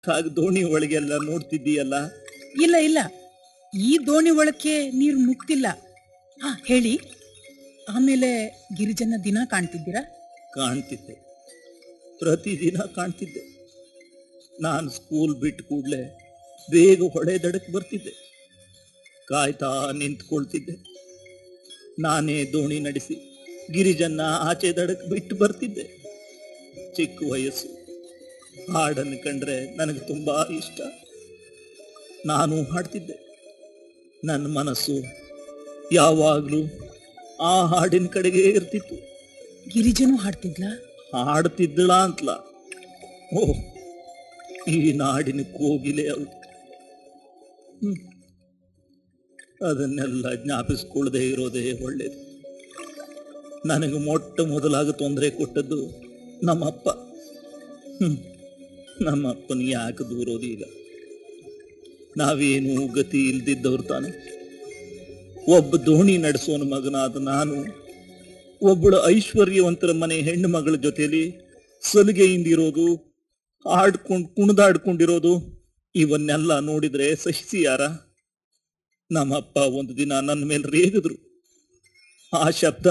ಹಾಗೆ ದೋಣಿ ಒಳಗೆಲ್ಲ ನೋಡ್ತಿದ್ದೀಯಲ್ಲ ಇಲ್ಲ ಇಲ್ಲ ಈ ದೋಣಿ ಒಳಕ್ಕೆ ನೀರು ನುಗ್ತಿಲ್ಲ ಹಾ ಹೇಳಿ ಆಮೇಲೆ ಗಿರಿಜನ ದಿನ ಕಾಣ್ತಿದ್ದೀರಾ ಕಾಣ್ತಿದ್ದೆ ಪ್ರತಿದಿನ ಕಾಣ್ತಿದ್ದೆ ನಾನು ಸ್ಕೂಲ್ ಬಿಟ್ಟು ಕೂಡಲೇ ಬೇಗ ಹೊಳೆ ದಡಕ್ಕೆ ಬರ್ತಿದ್ದೆ ಕಾಯ್ತಾ ನಿಂತ್ಕೊಳ್ತಿದ್ದೆ ನಾನೇ ದೋಣಿ ನಡೆಸಿ ಗಿರಿಜನ್ನ ಆಚೆ ದಡಕ್ಕೆ ಬಿಟ್ಟು ಬರ್ತಿದ್ದೆ ಚಿಕ್ಕ ವಯಸ್ಸು ಹಾಡನ್ನು ಕಂಡ್ರೆ ನನಗೆ ತುಂಬಾ ಇಷ್ಟ ನಾನು ಹಾಡ್ತಿದ್ದೆ ನನ್ನ ಮನಸ್ಸು ಯಾವಾಗಲೂ ಆ ಹಾಡಿನ ಕಡೆಗೆ ಇರ್ತಿತ್ತು ಗಿರಿಜನು ಹಾಡ್ತಿದ್ಲ ಹಾಡ್ತಿದ್ದಳ ಅಂತಲ ಓ ಈ ನಾಡಿನ ಕೋಗಿಲೆ ಅವಳು ಹ್ಮ್. ಅದನ್ನೆಲ್ಲ ಜ್ಞಾಪಿಸ್ಕೊಳ್ಳದೆ ಇರೋದೇ ಒಳ್ಳೇದು ನನಗೆ ಮೊಟ್ಟ ಮೊದಲಾಗ ತೊಂದರೆ ಕೊಟ್ಟದ್ದು ನಮ್ಮಪ್ಪ ಹ್ಮ್. ನಮ್ಮಪ್ಪನ ಯಾಕೆ ದೂರೋದು ಈಗ ನಾವೇನು ಗತಿ ಇಲ್ದಿದ್ದವ್ರು ತಾನೆ ಒಬ್ಬ ದೋಣಿ ನಡೆಸೋನ ಮಗನಾದ ನಾನು ಒಬ್ಬಳು ಐಶ್ವರ್ಯವಂತರ ಮನೆ ಹೆಣ್ಣು ಮಗಳ ಜೊತೆಲಿ ಸಲಿಗೆಯಿಂದಿರೋದು ಆಡ್ಕೊಂಡು ಕುಣಿದಾಡ್ಕೊಂಡಿರೋದು ಇವನ್ನೆಲ್ಲ ನೋಡಿದ್ರೆ ಸಹಿಸಿ ಯಾರ ನಮ್ಮಪ್ಪ ಒಂದು ದಿನ ನನ್ನ ಮೇಲೆ ರೇಗಿದ್ರು ಆ ಶಬ್ದ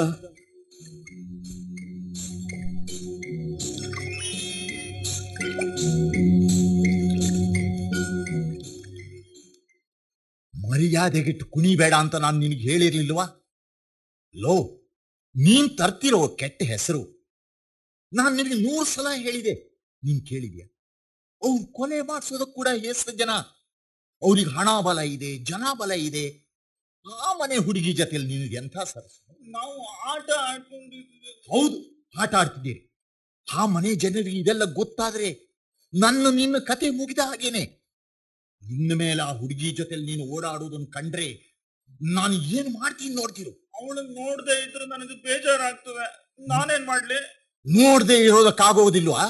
ಮರ್ಯಾದೆಗಿಟ್ಟು ಕುಣಿಬೇಡ ಅಂತ ನಾನು ನಿನಗೆ ಹೇಳಿರ್ಲಿಲ್ವಾ ಲೋ ನೀನ್ ತರ್ತಿರೋ ಕೆಟ್ಟ ಹೆಸರು ನಾನು ನಿನಗೆ ನೂರು ಸಲ ಹೇಳಿದೆ ನೀನ್ ಕೇಳಿದ್ಯಾ ಅವ್ರು ಕೊಲೆ ಮಾಡಿಸೋದಕ್ಕೆ ಕೂಡ ಎಷ್ಟು ಜನ ಅವ್ರಿಗೆ ಹಣ ಬಲ ಇದೆ ಜನ ಬಲ ಇದೆ ಆ ಮನೆ ಹುಡುಗಿ ಜೊತೆಲಿ ನಿನಗೆ ಎಂಥ ಸರಸ ನಾವು ಆಟ ಆಡ್ಕೊಂಡಿದ್ವಿ ಹೌದು ಆಟ ಆಡ್ತಿದ್ದೀರಿ ಆ ಮನೆ ಜನರಿಗೆ ಇದೆಲ್ಲ ಗೊತ್ತಾದ್ರೆ ನನ್ನ ನಿನ್ನ ಕತೆ ಮುಗಿದ ಹಾಗೇನೆ ಇನ್ನು ಮೇಲೆ ಆ ಹುಡುಗಿ ಜೊತೆಲಿ ನೀನು ಓಡಾಡೋದನ್ನ ಕಂಡ್ರೆ ನಾನು ಏನ್ ಮಾಡ್ತೀನಿ ನೋಡ್ತಿರು ಅವಳನ್ನ ನೋಡದೆ ಇದ್ರೆ ನನಗೆ ಬೇಜಾರಾಗ್ತದೆ ನಾನೇನ್ ಮಾಡ್ಲಿ ನೋಡ್ದೆ ಇರೋದಕ್ಕಾಗೋದಿಲ್ವಾ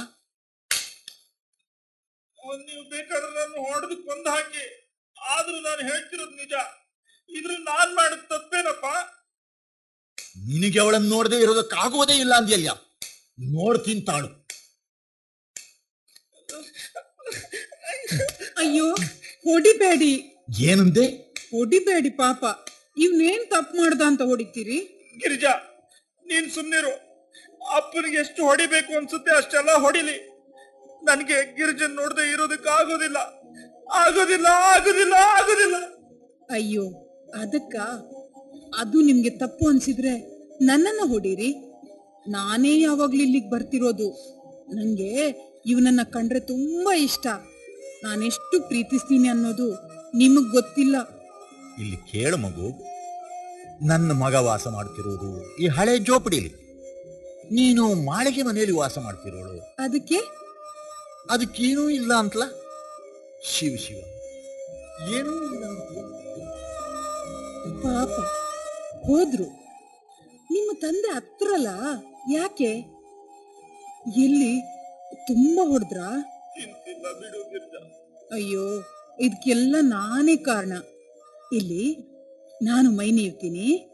ಅವ್ನ್ ನೀವು ಬೇಕಾದ್ರೆ ನನ್ನ ಹೊಡೆದು ಕೊಂದು ಹಾಕಿ ಆದ್ರೂ ನಾನು ಹೇಳ್ತಿರೋದು ನಿಜ ಇದ್ರ ನಾನ್ ಮಾಡಿದ ತಪ್ಪೇನಪ್ಪ ನಿನಗೆ ಅವಳನ್ನ ನೋಡದೆ ಇರೋದಕ್ಕಾಗೋದೇ ಇಲ್ಲ ಅಂದ್ಯಲ್ಲ ನೋಡ್ತೀನಿ ತಾಳು ಅಯ್ಯೋ ಹೊಡಿಬೇಡಿ ಏನಂದೆ ಹೊಡಿಬೇಡಿ ಪಾಪ ಇವ್ನೇನ್ ತಪ್ಪು ಮಾಡ್ದ ಅಂತ ಹೊಡಿತೀರಿ ಗಿರಿಜಾ ನೀನ್ ಸುಮ್ನಿರು ಅಪ್ಪನಿಗೆ ಎಷ್ಟು ಹೊಡಿಬೇಕು ಅನ್ಸುತ್ತೆ ಅಷ್ಟೆಲ್ಲ ಹೊಡಿಲಿ ನನಗೆ ಗಿರಿಜನ್ ನೋಡದೆ ಇರೋದಕ್ಕೆ ಆಗೋದಿಲ್ಲ ಆಗೋದಿಲ್ಲ ಆಗೋದಿಲ್ಲ ಆಗೋದಿಲ್ಲ ಅಯ್ಯೋ ಅದಕ್ಕ ಅದು ನಿಮ್ಗೆ ತಪ್ಪು ಅನ್ಸಿದ್ರೆ ನನ್ನನ್ನ ಹೊಡೀರಿ ನಾನೇ ಯಾವಾಗ್ಲೂ ಇಲ್ಲಿಗೆ ಬರ್ತಿರೋದು ನಂಗೆ ಇವನನ್ನ ಕಂಡ್ರೆ ತುಂಬಾ ಇಷ್ಟ ನಾನೆಷ್ಟು ಪ್ರೀತಿಸ್ತೀನಿ ಅನ್ನೋದು ನಿಮಗ್ ಗೊತ್ತಿಲ್ಲ ಇಲ್ಲಿ ಕೇಳು ಮಗು ನನ್ನ ಮಗ ವಾಸ ಮಾಡ್ತಿರೋದು ಈ ಹಳೆ ಜೋಪಡಿಲಿ ನೀನು ಮಾಳಿಗೆ ಮನೆಯಲ್ಲಿ ವಾಸ ಮಾಡ್ತಿರೋಳು ಅದಕ್ಕೆ ಅದಕ್ಕೇನೂ ಇಲ್ಲ ಅಂತಲ ಶಿವ ಶಿವ ಏನೂ ಇಲ್ಲ ಅಂತ್ಲ? ಪಾಪ ಹೋದ್ರು ನಿಮ್ಮ ತಂದೆ ಹತ್ರಲ್ಲ ಯಾಕೆ ಎಲ್ಲಿ ತುಂಬಾ ಹೊಡೆದ್ರಾ ಚಿಂತಿಲ್ಲ ಬಿಡು ಗಿರಿಜಾ ಅಯ್ಯೋ ಇದಕ್ಕೆಲ್ಲ ನಾನೇ ಕಾರಣ ಇಲ್ಲಿ ನಾನು ಮೈ ನೀವ್ತೀನಿ